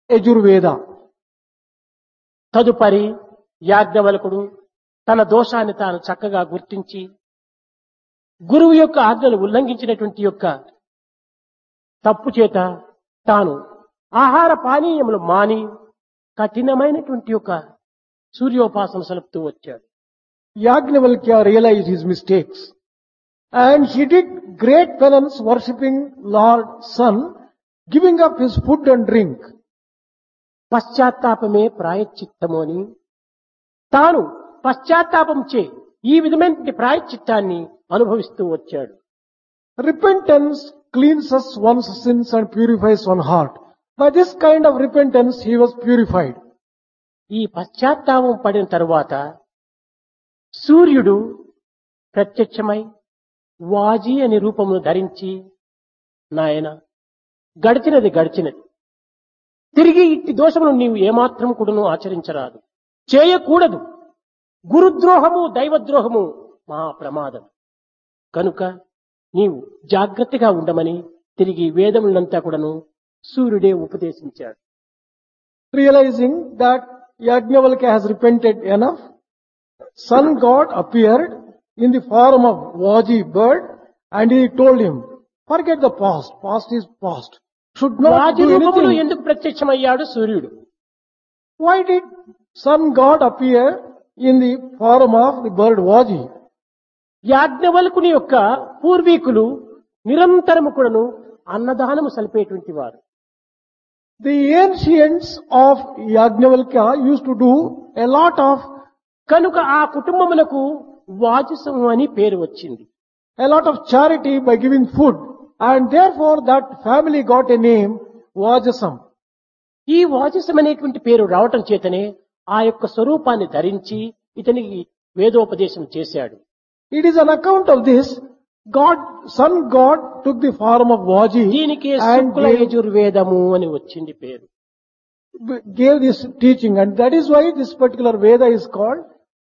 Yajurveda. తదుపరి యాజ్ఞవల్కుడు తన దోషాన్ని తాను చక్కగా గుర్తించి గురువు యొక్క ఆజ్ఞను ఉల్లంఘించినటువంటి యొక్క తప్పు చేత తాను ఆహార పానీయములు మాని కఠినమైనటువంటి యొక్క సూర్యోపాసన సలుపుతూ వచ్చాడు Yagnavalkya realized his mistakes and he did great penance worshipping Lord Sun, giving up his food and drink. పశ్చాత్తాపమే ప్రాయశ్చిత్తము అని తాను పశ్చాత్తాపం చే ఈ విధమైనటువంటి ప్రాయశ్చిత్తాన్ని అనుభవిస్తూ వచ్చాడు Repentance cleanses one's sins and purifies one's heart. By this kind of repentance he was purified. ఈ పశ్చాత్తాపం పడిన తరువాత సూర్యుడు ప్రత్యక్షమై వాజీ అనే రూపమును ధరించి నాయన గడిచినది గడిచినది తిరిగి ఇట్టి దోషమును నీవు ఏమాత్రం కూడాను ఆచరించరాదు చేయకూడదు గురుద్రోహము దైవద్రోహము మహా ప్రమాదం కనుక నీవు జాగ్రత్తగా ఉండమని తిరిగి వేదములంతా కూడాను సూర్యుడే ఉపదేశించాడు Realizing that Yagnavalkya has repented enough, sun god appeared in the form of Vaji bird and he told him, forget the past, past is past. Should not Raju do రూపములు anything. ఎందుకు ప్రత్యక్షమయ్యాడు సూర్యుడు Why did sun god appear in the form of the bird Vaji? యాజ్ఞవల్కుని యొక్క పూర్వీకులు నిరంతరము కూడాను అన్నదానము సలిపేటువంటి వారు The ancients of Yagnavalkya used to do a lot of కనుక ఆ కుటుంబములకు వాజసము అని పేరు వచ్చింది a lot of charity by giving food and therefore that family got a name Vajasam. ఈ వాజసం అనేటువంటి పేరు రావటం చేతనే ఆ యొక్క స్వరూపాన్ని ధరించి ఇతనికి వేదోపదేశం చేశాడు It is on account of this God, sun God took the form of Vaji దీనికి and శుక్ల gave, యజుర్వేదము అని వచ్చింది పేరు gave this teaching and that is why this particular Veda is called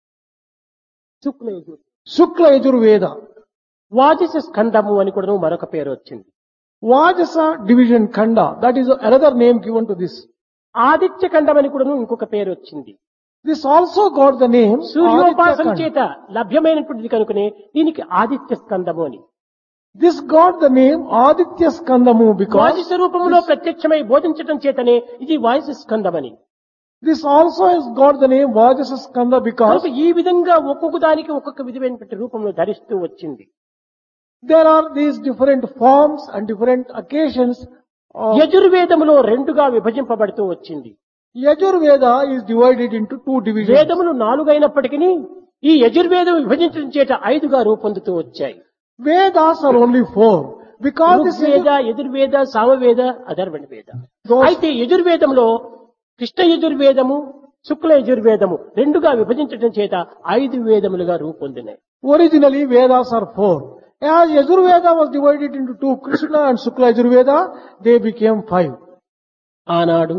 Shukla Yajur Shukla Yajurveda. వాజస స్కందము అని కూడా మరొక పేరు వచ్చింది Vajasa division Khanda, that is another name given to this. Aditya ఖండం అని కూడా ఇంకొక పేరు వచ్చింది This also got the name సూర్యోపాసన Aditya Khanda. చేత లభ్యమైనటువంటిది కనుకనే దీనికి ఆదిత్య స్కందము అని This got the name Aditya Skandamu వాజి because స్వరూపంలో ప్రత్యక్షమై బోధించటం చేతనే ఇది వాయసు స్కందమని this also has got the name Vajasa Skanda because కనుక ఈ విధంగా ఒక్కొక్క దానికి ఒక్కొక్క విధమైనటువంటి రూపంలో ధరిస్తూ వచ్చింది there are these different forms and different occasions of యజుర్వేదములో రెండుగా విభజింపబడుతూ వచ్చింది Yajurveda is divided into two divisions. వేదములు నాలుగైనప్పటికీ ఈ యజుర్వేదం విభజించడం చేత ఐదుగా రూపొందుతూ వచ్చాయి Vedas are only four because this Rigveda is Yajurveda Samaveda అధర్వణ వేద Those- అయితే యజుర్వేదంలో కృష్ణ యజుర్వేదము శుక్ల యజుర్వేదము రెండుగా విభజించడం చేత ఐదు వేదములుగా రూపొందినాయి originally Vedas are four. As Yajurveda was divided into two, Krishna and Shukla Yajurveda, they became five. ఆనాడు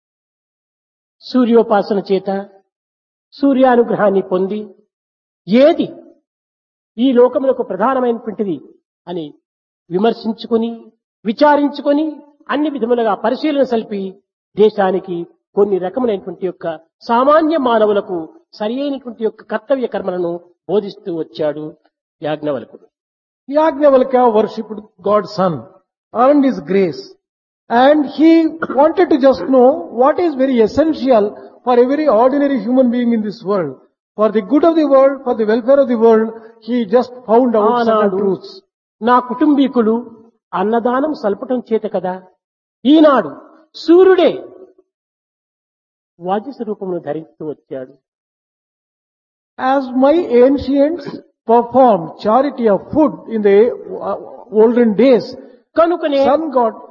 సూర్యోపాసన చేత సూర్యానుగ్రహాన్ని పొంది ఏది ఈ లోకములకు ప్రధానమైనటువంటిది అని విమర్శించుకొని విచారించుకొని అన్ని విధములుగా పరిశీలన సల్పి దేశానికి కొన్ని రకములైనటువంటి యొక్క సామాన్య మానవులకు సరి అయినటువంటి యొక్క కర్తవ్య కర్మలను బోధిస్తూ వచ్చాడు యాజ్ఞవల్కుడు Yagnavalkya worshipped God's son, earned his grace, and he wanted to just know what is very essential for a very ordinary human being in this world. For the good of the world, for the welfare of the world, he just found out certain ఆనాడు truths. నా కుటుంబీకులు అన్నదానం సల్పటం చేత కదా ఈనాడు సూర్యుడే వాజి స్వరూపమును ధరిస్తూ వచ్చాడు As my ancients performed charity of food in the uh, olden days, కనుకనే sun god